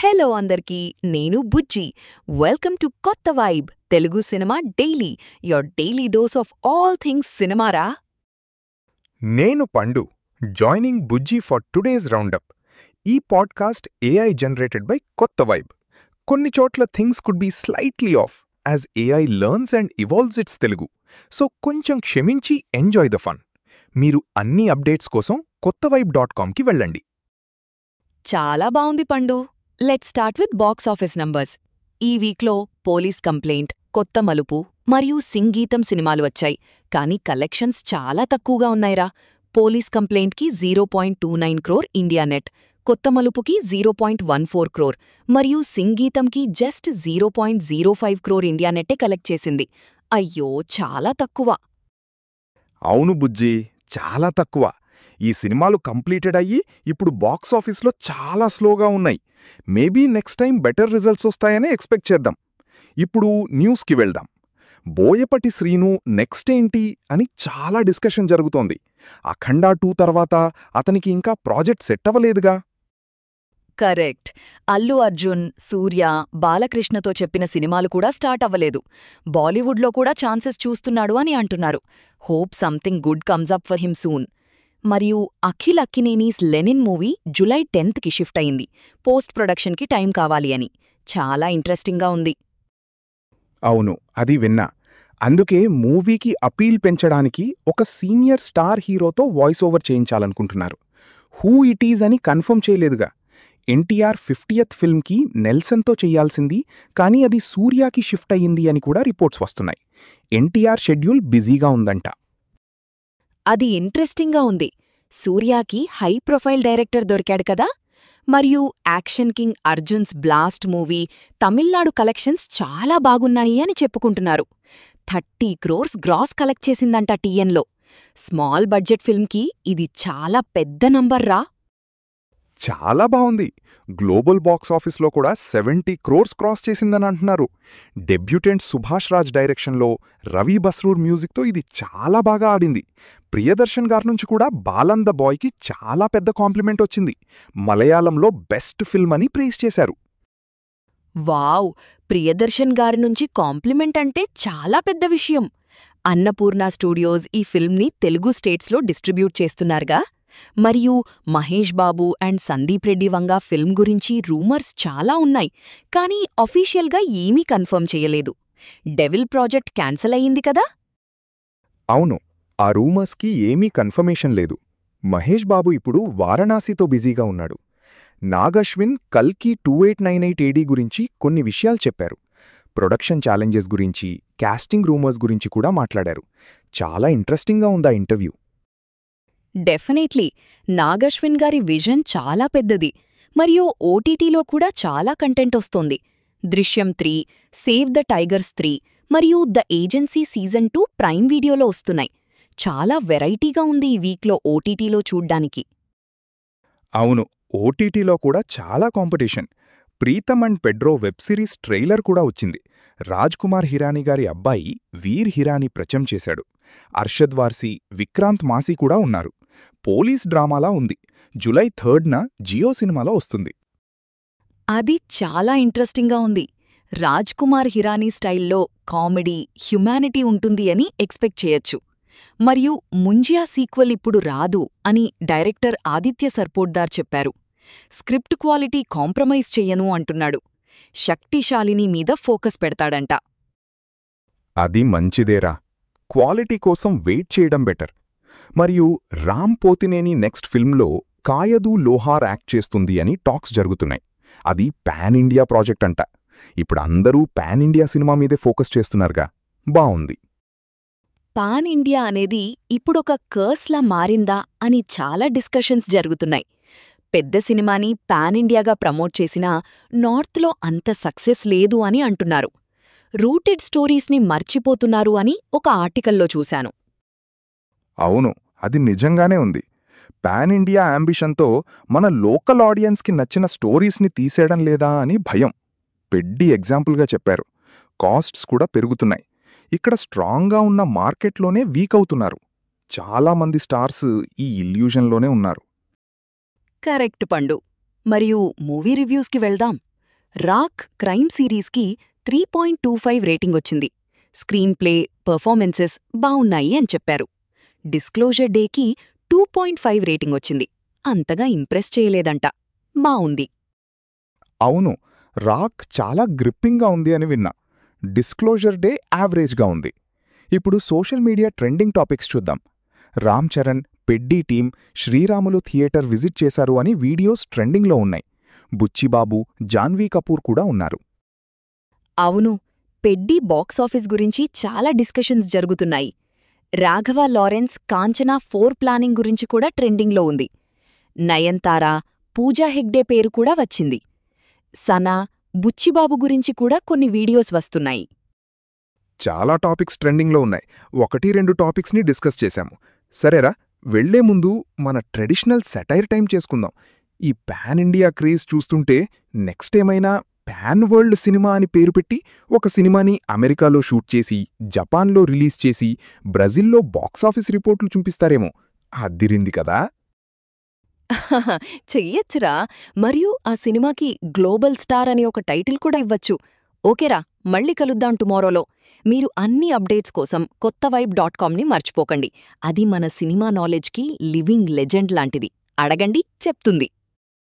hello అందరికీ నేను Bujji welcome to Kotha vibe Telugu cinema daily your daily dose of all things సినిమారా నేను Pandu joining Bujji for today's roundup ఈ podcast AI generated by Kotha vibe కొన్ని చోట్ల things could be slightly off as AI learns and evolves it's Telugu so కొంచెం క్షమించి enjoy the fun మీరు అన్ని updates కోసం కొత్త వైబ్ డాట్ కామ్కి వెళ్ళండి చాలా బావుంది Pandu let start with box office numbers ఈ వీక్లో పోలీస్ కంప్లైంట్ కొత్త మలుపు మరియు సింగీతం సినిమాలు వచ్చాయి కానీ కలెక్షన్స్ చాలా తక్కువగా ఉన్నాయిరా పోలీస్ కంప్లైంట్కి zero point two nine crore India net కొత్త మలుపుకి zero point one four crore మరియు సింగీతంకి just zero point zero five crore India నెట్టే కలెక్ట్ చేసింది అయ్యో చాలా తక్కువ అవును బుజ్జి చాలా తక్కువ ఈ సినిమాలు కంప్లీటెడ్ అయ్యి ఇప్పుడు బాక్స్ ఆఫీస్లో చాలా స్లోగా ఉన్నాయి maybe next time better results వస్తాయనే ఎక్స్పెక్ట్ చేద్దాం ఇప్పుడు న్యూస్కి వెళ్దాం బోయపటి శ్రీను నెక్స్ట్ ఏంటి అని చాలా డిస్కషన్ జరుగుతోంది అఖండా టూ తర్వాత అతనికి ఇంకా ప్రాజెక్ట్ సెట్ అవ్వలేదుగా కరెక్ట్ అల్లు అర్జున్ సూర్య బాలకృష్ణతో చెప్పిన సినిమాలు కూడా స్టార్ట్ అవ్వలేదు బాలీవుడ్లో కూడా ఛాన్సెస్ చూస్తున్నాడు అని అంటున్నారు hope something good comes up for him soon మరియు అఖిల్ అక్కినేనీస్ లెనిన్ మూవీ జులై టెన్త్కి షిఫ్ట్ అయింది పోస్ట్ ప్రొడక్షన్కి టైం కావాలి అని చాలా ఇంట్రెస్టింగ్గా ఉంది అవును అది విన్నా అందుకే మూవీకి అపీల్ పెంచడానికి ఒక సీనియర్ స్టార్ హీరోతో వాయిస్ ఓవర్ చేయించాలనుకుంటున్నారు హూ ఇట్ ఈజ్ అని కన్ఫర్మ్ చేయలేదుగా ఎన్టీఆర్ ఫిఫ్టీయత్ ఫిల్మ్కి నెల్సన్తో చెయ్యాల్సింది కానీ అది సూర్యాకి షిఫ్ట్ అయ్యింది అని కూడా రిపోర్ట్స్ వస్తున్నాయి ఎన్టీఆర్ షెడ్యూల్ బిజీగా ఉందంట అది ఇంట్రెస్టింగ్గా ఉంది సూర్యాకి హై ప్రొఫైల్ డైరెక్టర్ దొరికాడు కదా మరియు action king Arjun's blast movie Tamil Nadu collections చాలా బాగున్నాయి అని చెప్పుకుంటున్నారు థర్టీ క్రోర్స్ గ్రాస్ కలెక్ట్ చేసిందంట టీఎన్లో స్మాల్ బడ్జెట్ ఫిల్మ్కి ఇది చాలా పెద్ద నంబర్ రా చాలా బావుంది గ్లోబల్ బాక్స్ ఆఫీస్లో కూడా సెవెంటీ క్రోర్స్ క్రాస్ చేసిందని అంటున్నారు డెబ్యూటెంట్ సుభాష్ రాజ్ డైరెక్షన్లో రవి బస్రూర్ మ్యూజిక్తో ఇది చాలా బాగా ఆడింది ప్రియదర్శన్ గారి నుంచి కూడా బాలన్ ద బాయ్కి చాలా పెద్ద కాంప్లిమెంట్ వచ్చింది మలయాళంలో బెస్ట్ ఫిల్మ్ అని ప్రేస్ చేశారు వావ్ ప్రియదర్శన్ గారి నుంచి కాంప్లిమెంట్ అంటే చాలా పెద్ద విషయం అన్నపూర్ణ స్టూడియోస్ ఈ ఫిల్మ్ని తెలుగు స్టేట్స్లో డిస్ట్రిబ్యూట్ చేస్తున్నారుగా మరియు మహేష్ బాబు అండ్ సందీప్ రెడ్డి వంగ ఫిల్మ్ గురించి రూమర్స్ చాలా ఉన్నాయి కానీ అఫీషియల్గా ఏమీ కన్ఫర్మ్ చేయలేదు డెవిల్ ప్రాజెక్ట్ క్యాన్సల్ అయ్యింది కదా అవును ఆ రూమర్స్కి ఏమీ కన్ఫర్మేషన్ లేదు మహేష్ బాబు ఇప్పుడు వారణాసితో బిజీగా ఉన్నాడు నాగశ్విన్ కల్కి two eight nine eight AD గురించి కొన్ని విషయాలు చెప్పారు ప్రొడక్షన్ ఛాలెంజెస్ గురించి కాస్టింగ్ రూమర్స్ గురించి కూడా మాట్లాడారు చాలా ఇంట్రెస్టింగ్గా ఉందా ఇంటర్వ్యూ డెఫినెట్లీ నాగశ్విన్ గారి విజన్ చాలా పెద్దది మరియు ఓటీటీలో కూడా చాలా కంటెంట్ వస్తోంది Drishyam three save the tigers three మరియు the agency season two prime వీడియోలో వస్తున్నాయి చాలా వెరైటీగా ఉంది ఈ వీక్లో ఓటీటీలో చూడ్డానికి అవును ఓటీటీలో కూడా చాలా competition Pritam and Pedro web series trailer కూడా వచ్చింది రాజ్ కుమార్ హిరానీ గారి అబ్బాయి వీర్ హిరానీ ప్రచం చేశాడు అర్షద్ వార్సీ విక్రాంత్ మాసీ కూడా ఉన్నారు పోలీస్ డ్రామాలా ఉంది జులై థర్డ్న జియో సినిమాలో వస్తుంది అది చాలా ఇంట్రెస్టింగ్గా ఉంది రాజ్ కుమార్ హిరానీ స్టైల్లో కామెడీ హ్యుమానిటీ ఉంటుంది అని ఎక్స్పెక్ట్ చేయొచ్చు మరియు ముంజియా సీక్వెల్ ఇప్పుడు రాదు అని డైరెక్టర్ ఆదిత్య సర్పోట్దార్ చెప్పారు స్క్రిప్ట్ క్వాలిటీ కాంప్రమైజ్ చెయ్యను అంటున్నాడు శక్తిశాలిని మీద ఫోకస్ పెడతాడంట అది మంచిదేరా క్వాలిటీ కోసం వెయిట్ చేయడం బెటర్ మరియు రామ్ పోతినేని నెక్స్ట్ ఫిల్మ్లో కాయదు లోహార్ యాక్ట్ చేస్తుంది అని టాక్స్ జరుగుతున్నాయి అది పాన్ ఇండియా ప్రాజెక్ట్ అంట ఇప్పుడు అందరూ పాన్ ఇండియా సినిమా మీదే ఫోకస్ చేస్తున్నారుగా బావుంది పాన్ ఇండియా అనేది ఇప్పుడొక కర్స్లా మారిందా అని చాలా డిస్కషన్స్ జరుగుతున్నాయి పెద్ద సినిమాని పాన్ ఇండియాగా ప్రమోట్ చేసినా నార్త్లో అంత సక్సెస్ లేదు అని అంటున్నారు రూటెడ్ స్టోరీస్ని మర్చిపోతున్నారు అని ఒక ఆర్టికల్లో చూశాను అవును అది నిజంగానే ఉంది పాన్ ఇండియా అంబిషన్తో మన లోకల్ ఆడియన్స్కి నచ్చిన స్టోరీస్ని తీసేయడం లేదా అని భయం పెడ్డి ఎగ్జాంపుల్గా చెప్పారు కాస్ట్స్ కూడా పెరుగుతున్నాయి ఇక్కడ స్ట్రాంగ్గా ఉన్న మార్కెట్లోనే వీక్ అవుతున్నారు చాలామంది స్టార్స్ ఈ ఇల్యూజన్లోనే ఉన్నారు కరెక్ట్ పండు మరియు మూవీ రివ్యూస్కి వెళ్దాం రాక్ క్రైమ్ సిరీస్కి three point two five rating వచ్చింది స్క్రీన్ ప్లే పర్ఫార్మెన్సెస్ బావున్నాయి అని చెప్పారు డిస్క్లోజర్ డేకి టూ పాయింట్ ఫైవ్ రేటింగ్ వచ్చింది అంతగా ఇంప్రెస్ చేయలేదంట బావుంది అవును రాక్ చాలా గ్రిప్పింగ్గా ఉంది అని విన్నా డిస్క్లోజర్ డే యావరేజ్గా ఉంది ఇప్పుడు సోషల్ మీడియా ట్రెండింగ్ టాపిక్స్ చూద్దాం Ram Charan Peddi team Sriramulu theatre visit చేశారు అని వీడియోస్ ట్రెండింగ్లో ఉన్నాయి బుచ్చిబాబు జాన్వీ కపూర్ కూడా ఉన్నారు అవును పెడ్డి బాక్సాఫీస్ గురించి చాలా డిస్కషన్స్ జరుగుతున్నాయి రాఘవ లారెన్స్ కాంచనా ఫోర్ ప్లానింగ్ గురించి కూడా ట్రెండింగ్లో ఉంది నయన్తారా పూజా హెగ్డే పేరు కూడా వచ్చింది సనా బుచ్చిబాబు గురించి కూడా కొన్ని వీడియోస్ వస్తున్నాయి చాలా టాపిక్స్ ట్రెండింగ్లో ఉన్నాయి ఒకటి రెండు టాపిక్స్ని డిస్కస్ చేశాము సరేరా వెళ్లే ముందు మన ట్రెడిషనల్ సెటైర్ టైం చేసుకుందాం ఈ పాన్ ఇండియా క్రేజ్ చూస్తుంటే నెక్స్ట్ ఏమైనా పాన్ వరల్డ్ సినిమా అని పేరు పెట్టి ఒక సినిమాని అమెరికాలో షూట్ చేసి జపాన్లో రిలీజ్ చేసి బ్రెజిల్లో బాక్సాఫీస్ రిపోర్ట్లు చూపిస్తారేమో అద్దిరింది కదా చెయ్యొచ్చురా మరియు ఆ సినిమాకి గ్లోబల్ స్టార్ అనే ఒక టైటిల్ కూడా ఇవ్వచ్చు ఓకేరా మళ్ళీ కలుద్దాం టుమారోలో మీరు అన్ని అప్డేట్స్ కోసం కొత్త వైబ్ డాట్ కామ్ని మర్చిపోకండి అది మన సినిమా నాలెడ్జ్కి లివింగ్ లెజెండ్ లాంటిది అడగండి చెప్తుంది